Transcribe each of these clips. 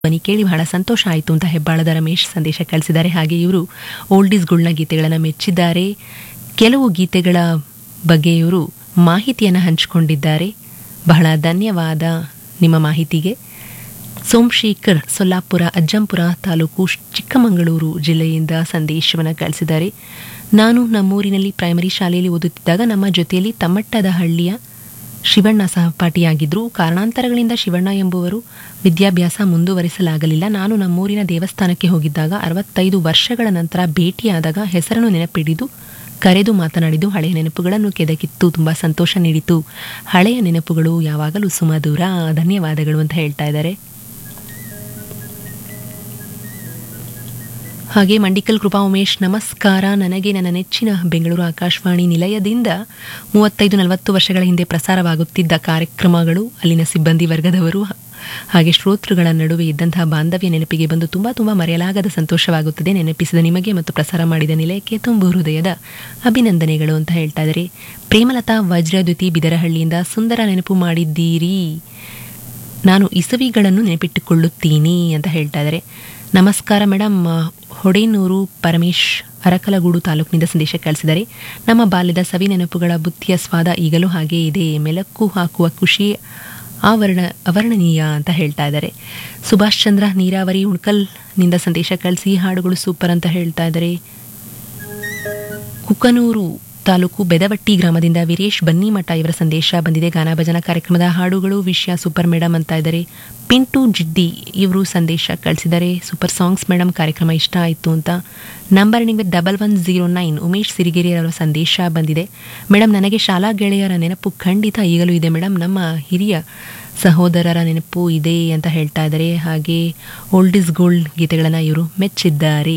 ಧ್ವನಿ ಕೇಳಿ ಬಹಳ ಸಂತೋಷ ಆಯಿತು ಅಂತ ಹೆಬ್ಬಾಳದ ರಮೇಶ್ ಸಂದೇಶ ಕಳಿಸಿದ್ದಾರೆ ಹಾಗೆ ಇವರು ಓಲ್ಡೀಸ್ಗಳ್ನ ಗೀತೆಗಳನ್ನು ಮೆಚ್ಚಿದ್ದಾರೆ ಕೆಲವು ಗೀತೆಗಳ ಬಗ್ಗೆ ಇವರು ಮಾಹಿತಿಯನ್ನು ಹಂಚಿಕೊಂಡಿದ್ದಾರೆ ಬಹಳ ಧನ್ಯವಾದ ನಿಮ್ಮ ಮಾಹಿತಿಗೆ ಸೋಮಶೇಖರ್ ಸೊಲ್ಲಾಪುರ ಅಜ್ಜಂಪುರ ತಾಲೂಕು ಚಿಕ್ಕಮಗಳೂರು ಜಿಲ್ಲೆಯಿಂದ ಸಂದೇಶವನ್ನು ಕಳಿಸಿದ್ದಾರೆ ನಾನು ನಮ್ಮೂರಿನಲ್ಲಿ ಪ್ರೈಮರಿ ಶಾಲೆಯಲ್ಲಿ ಓದುತ್ತಿದ್ದಾಗ ನಮ್ಮ ಜೊತೆಯಲ್ಲಿ ತಮ್ಮಟ್ಟದ ಹಳ್ಳಿಯ ಶಿವಣ್ಣ ಸಹಪಾಠಿಯಾಗಿದ್ದರು ಕಾರಣಾಂತರಗಳಿಂದ ಶಿವಣ್ಣ ಎಂಬುವರು ವಿದ್ಯಾಭ್ಯಾಸ ಮುಂದುವರಿಸಲಾಗಲಿಲ್ಲ ನಾನು ನಮ್ಮೂರಿನ ದೇವಸ್ಥಾನಕ್ಕೆ ಹೋಗಿದ್ದಾಗ ಅರವತ್ತೈದು ವರ್ಷಗಳ ನಂತರ ಭೇಟಿಯಾದಾಗ ಹೆಸರನ್ನು ನೆನಪಿಡಿದು ಕರೆದು ಮಾತನಾಡಿದ್ದು ಹಳೆಯ ನೆನಪುಗಳನ್ನು ಕೆದಕಿತ್ತು ತುಂಬ ಸಂತೋಷ ನೀಡಿತು ಹಳೆಯ ನೆನಪುಗಳು ಯಾವಾಗಲೂ ಸುಮಧುರ ಧನ್ಯವಾದಗಳು ಅಂತ ಹೇಳ್ತಾ ಇದ್ದಾರೆ ಹಾಗೆ ಮಂಡಿಕಲ್ ಕೃಪಾ ಉಮೇಶ್ ನಮಸ್ಕಾರ ನನಗೆ ನನ್ನ ನೆಚ್ಚಿನ ಬೆಂಗಳೂರು ಆಕಾಶವಾಣಿ ನಿಲಯದಿಂದ ಮೂವತ್ತೈದು ನಲವತ್ತು ವರ್ಷಗಳ ಹಿಂದೆ ಪ್ರಸಾರವಾಗುತ್ತಿದ್ದ ಕಾರ್ಯಕ್ರಮಗಳು ಅಲ್ಲಿನ ಸಿಬ್ಬಂದಿ ವರ್ಗದವರು ಹಾಗೆ ಶ್ರೋತೃಗಳ ನಡುವೆ ಇದ್ದಂತಹ ಬಾಂಧವ್ಯ ನೆನಪಿಗೆ ಬಂದು ತುಂಬ ತುಂಬ ಮರೆಯಲಾಗದ ಸಂತೋಷವಾಗುತ್ತದೆ ನೆನಪಿಸಿದ ನಿಮಗೆ ಮತ್ತು ಪ್ರಸಾರ ಮಾಡಿದ ನಿಲಯಕ್ಕೆ ತುಂಬು ಹೃದಯದ ಅಭಿನಂದನೆಗಳು ಅಂತ ಹೇಳ್ತಾ ಇದ್ದಾರೆ ಪ್ರೇಮಲತಾ ವಜ್ರದ್ಯುತಿ ಬಿದರಹಳ್ಳಿಯಿಂದ ಸುಂದರ ನೆನಪು ಮಾಡಿದ್ದೀರಿ ನಾನು ಇಸವಿಗಳನ್ನು ನೆನಪಿಟ್ಟುಕೊಳ್ಳುತ್ತೀನಿ ಅಂತ ಹೇಳ್ತಾ ಇದ್ದಾರೆ ನಮಸ್ಕಾರ ಮೇಡಮ್ ಹೊಡೇನೂರು ಪರಮೇಶ್ ಅರಕಲಗೂಡು ತಾಲೂಕಿನಿಂದ ಸಂದೇಶ ಕಳಿಸಿದ್ದಾರೆ ನಮ್ಮ ಬಾಲ್ಯದ ಸವಿ ನೆನಪುಗಳ ಬುತ್ತಿಯ ಸ್ವಾದ ಈಗಲೂ ಹಾಗೇ ಇದೆ ಮೆಲಕ್ಕು ಹಾಕುವ ಖುಷಿ ಆವರಣ ಅವರ್ಣನೀಯ ಅಂತ ಹೇಳ್ತಾ ಇದ್ದಾರೆ ಸುಭಾಷ್ ಚಂದ್ರ ನೀರಾವರಿ ಉಣ್ಕಲ್ನಿಂದ ಸಂದೇಶ ಕಳಿಸಿ ಹಾಡುಗಳು ಸೂಪರ್ ಅಂತ ಹೇಳ್ತಾ ಇದ್ದಾರೆ ಕುಕನೂರು ತಾಲೂಕು ಬೆದವಟ್ಟಿ ಗ್ರಾಮದಿಂದ ವೀರೇಶ್ ಬನ್ನಿಮಠ ಇವರ ಸಂದೇಶ ಬಂದಿದೆ ಗಾನಭಜನ ಕಾರ್ಯಕ್ರಮದ ಹಾಡುಗಳು ವಿಷಯ ಸೂಪರ್ ಮೇಡಮ್ ಅಂತ ಇದ್ದಾರೆ ಪಿಂಟು ಜಿಡ್ಡಿ ಇವರು ಸಂದೇಶ ಕಳಿಸಿದ್ದಾರೆ ಸೂಪರ್ ಸಾಂಗ್ಸ್ ಮೇಡಮ್ ಕಾರ್ಯಕ್ರಮ ಇಷ್ಟ ಆಯಿತು ಅಂತ ನಂಬರ್ ನಿಮಗೆ double one zero nine Umesh Sirigere ಅವರ ಸಂದೇಶ ಬಂದಿದೆ ಮೇಡಮ್ ನನಗೆ ಶಾಲಾ ಗೆಳೆಯರ ನೆನಪು ಖಂಡಿತ ಈಗಲೂ ಇದೆ ಮೇಡಮ್ ನಮ್ಮ ಹಿರಿಯ ಸಹೋದರರ ನೆನಪು ಇದೆ ಅಂತ ಹೇಳ್ತಾ ಇದ್ದಾರೆ ಹಾಗೆ ಓಲ್ಡ್ ಇಸ್ ಗೋಲ್ಡ್ ಗೀತೆಗಳನ್ನು ಇವರು ಮೆಚ್ಚಿದ್ದಾರೆ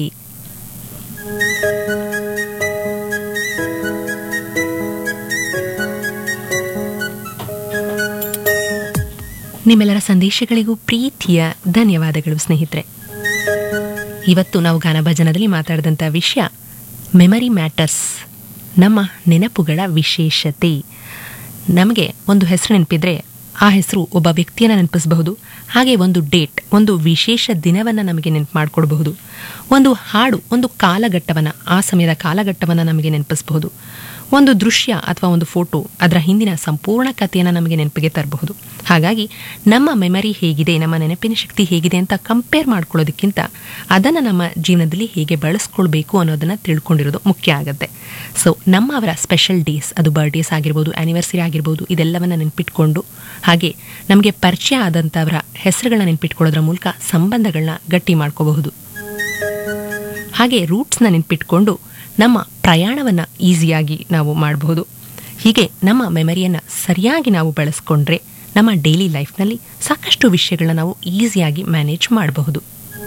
ನಿಮ್ಮೆಲ್ಲರ ಸಂದೇಶಗಳಿಗೂ ಪ್ರೀತಿಯ ಧನ್ಯವಾದಗಳು ಸ್ನೇಹಿತರೆ ಇವತ್ತು ನಾವು ಗಾನಭಜನದಲ್ಲಿ ಮಾತಾಡಿದಂಥ ವಿಷಯ ಮೆಮರಿ ಮ್ಯಾಟರ್ಸ್ ನಮ್ಮ ನೆನಪುಗಳ ವಿಶೇಷತೆ ನಮಗೆ ಒಂದು ಹೆಸರು ನೆನಪಿದ್ರೆ ಆ ಹೆಸರು ಒಬ್ಬ ವ್ಯಕ್ತಿಯನ್ನು ನೆನಪಿಸಬಹುದು ಹಾಗೆ ಒಂದು ಡೇಟ್ ಒಂದು ವಿಶೇಷ ದಿನವನ್ನು ನಮಗೆ ನೆನಪು ಮಾಡಿಕೊಡ್ಬಹುದು ಒಂದು ಹಾಡು ಒಂದು ಕಾಲಘಟ್ಟವನ್ನು ಆ ಸಮಯದ ಕಾಲಘಟ್ಟವನ್ನು ನಮಗೆ ನೆನಪಿಸಬಹುದು ಒಂದು ದೃಶ್ಯ ಅಥವಾ ಒಂದು ಫೋಟೋ ಅದರ ಹಿಂದಿನ ಸಂಪೂರ್ಣ ಕಥೆಯನ್ನು ನಮಗೆ ನೆನಪಿಗೆ ತರಬಹುದು ಹಾಗಾಗಿ ನಮ್ಮ ಮೆಮರಿ ಹೇಗಿದೆ ನಮ್ಮ ನೆನಪಿನ ಶಕ್ತಿ ಹೇಗಿದೆ ಅಂತ ಕಂಪೇರ್ ಮಾಡ್ಕೊಳ್ಳೋದಕ್ಕಿಂತ ಅದನ್ನು ನಮ್ಮ ಜೀವನದಲ್ಲಿ ಹೇಗೆ ಬಳಸ್ಕೊಳ್ಬೇಕು ಅನ್ನೋದನ್ನು ತಿಳ್ಕೊಂಡಿರೋದು ಮುಖ್ಯ ಆಗುತ್ತೆ ಸೊ ನಮ್ಮ ಅವರ ಸ್ಪೆಷಲ್ ಡೇಸ್ ಅದು ಬರ್ಡೇಸ್ ಆಗಿರ್ಬೋದು ಆ್ಯನಿವರ್ಸರಿ ಆಗಿರ್ಬೋದು ಇದೆಲ್ಲವನ್ನು ನೆನಪಿಟ್ಕೊಂಡು ಹಾಗೆ ನಮಗೆ ಪರಿಚಯ ಆದಂಥವರ ಹೆಸರುಗಳನ್ನ ನೆನಪಿಟ್ಕೊಳ್ಳೋದ್ರ ಮೂಲಕ ಸಂಬಂಧಗಳನ್ನ ಗಟ್ಟಿ ಮಾಡ್ಕೋಬಹುದು ಹಾಗೆ ರೂಟ್ಸ್ನ ನೆನಪಿಟ್ಕೊಂಡು ನಮ್ಮ ಪ್ರಯಾಣವನ್ನು ಈಸಿಯಾಗಿ ನಾವು ಮಾಡಬಹುದು ಹೀಗೆ ನಮ್ಮ ಮೆಮರಿಯನ್ನು ಸರಿಯಾಗಿ ನಾವು ಬಳಸ್ಕೊಂಡ್ರೆ ನಮ್ಮ ಡೈಲಿ ಲೈಫ್ನಲ್ಲಿ ಸಾಕಷ್ಟು ವಿಷಯಗಳನ್ನ ನಾವು ಈಸಿಯಾಗಿ ಮ್ಯಾನೇಜ್ ಮಾಡಬಹುದು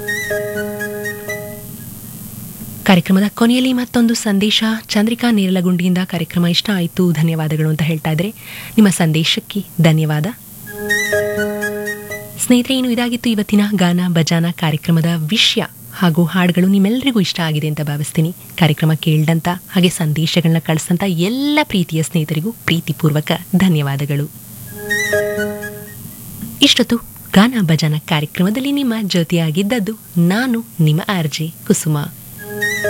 ಕಾರ್ಯಕ್ರಮದ ಕೊನೆಯಲ್ಲಿ ಮತ್ತೊಂದು ಸಂದೇಶ ಚಂದ್ರಿಕಾ ನೇರಲಗುಂಡಿಯಿಂದ ಕಾರ್ಯಕ್ರಮ ಇಷ್ಟ ಆಯಿತು ಧನ್ಯವಾದಗಳು ಅಂತ ಹೇಳ್ತಾ ಇದ್ರೆ ನಿಮ್ಮ ಸಂದೇಶಕ್ಕೆ ಧನ್ಯವಾದ ಸ್ನೇಹಿತರೆ ಇನ್ನು ಇದಾಗಿತ್ತು ಇವತ್ತಿನ ಗಾನ ಬಜಾನ ಕಾರ್ಯಕ್ರಮದ ವಿಷಯ ಹಾಗೂ ಹಾಡುಗಳು ನಿಮ್ಮೆಲ್ಲರಿಗೂ ಇಷ್ಟ ಆಗಿದೆ ಅಂತ ಭಾವಿಸ್ತೀನಿ ಕಾರ್ಯಕ್ರಮ ಕೇಳ್ದಂತ ಹಾಗೆ ಸಂದೇಶಗಳನ್ನ ಕಳಿಸಂತ ಎಲ್ಲ ಪ್ರೀತಿಯ ಸ್ನೇಹಿತರಿಗೂ ಪ್ರೀತಿಪೂರ್ವಕ ಧನ್ಯವಾದಗಳು ಇಷ್ಟೊತ್ತು ಗಾನ ಭಜನ ಕಾರ್ಯಕ್ರಮದಲ್ಲಿ ನಿಮ್ಮ ಜೊತೆಯಾಗಿದ್ದದ್ದು ನಾನು ನಿಮ್ಮ ಆರ್ಜೆ ಕುಸುಮ